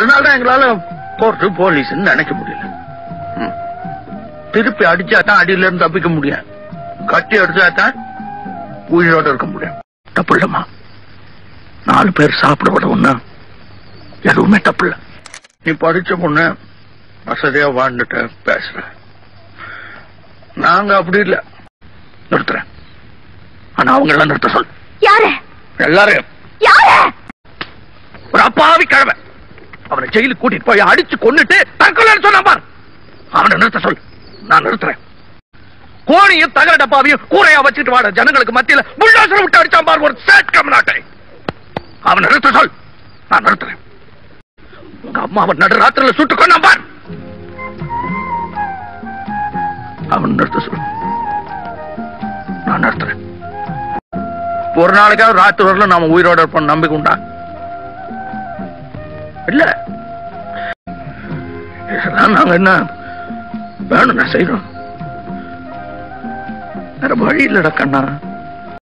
அதனாலதான் எங்களால court police நினைக்க முடியல ம். திருப்பி அடிச்சா தான் அடியில இருந்து தப்பிக்க முடியும் கட்டி அடிச்சா தான் உயிரோட இருக்க முடியும் தப்பு இல்லம்மா நாலு பேர் சாப்பிட விட ஒண்ணு எதுவுமே தப்பு இல்ல நீ படிச்ச பொண்ணு வசதியா வாழ்ந்துட்ட பேசுற நாங்க அப்படி இல்ல நிறுத்துறேன் ஆனா அவங்க எல்லாம் நிறுத்த சொல் யாரு எல்லாரும் யாரு ஒரு அப்பாவி கிழமை அவனை ஜெயிலுக்கு கூட்டிட்டு போய் அடிச்சு கொன்னுட்டு தற்கொலைன்னு சொன்னான் பார் அவனை நிறுத்த சொல் நான் நிறுத்துறேன் கோணியும் தகர டப்பாவையும் கூரையா வச்சுட்டு வாட ஜனங்களுக்கு மத்தியில புல்டோசர் விட்டு அடிச்சான் பார் ஒரு சேட் கம்நாட்டை அவனை நிறுத்த சொல் நான் நிறுத்துறேன் உங்க அம்மாவை நடு ராத்திரில சுட்டு கொண்டான் பார் அவன் நிறுத்த சொல் நான் நிறுத்துறேன் ஒரு நாளைக்காவது ராத்திரி வரல நாம உயிரோட இருப்போம் நம்பிக்கை உண்டா இல்ல இதெல்லாம் நாங்க என்ன வேணும் நான் செய்யறோம் வேற வழி இல்லடா கண்ணா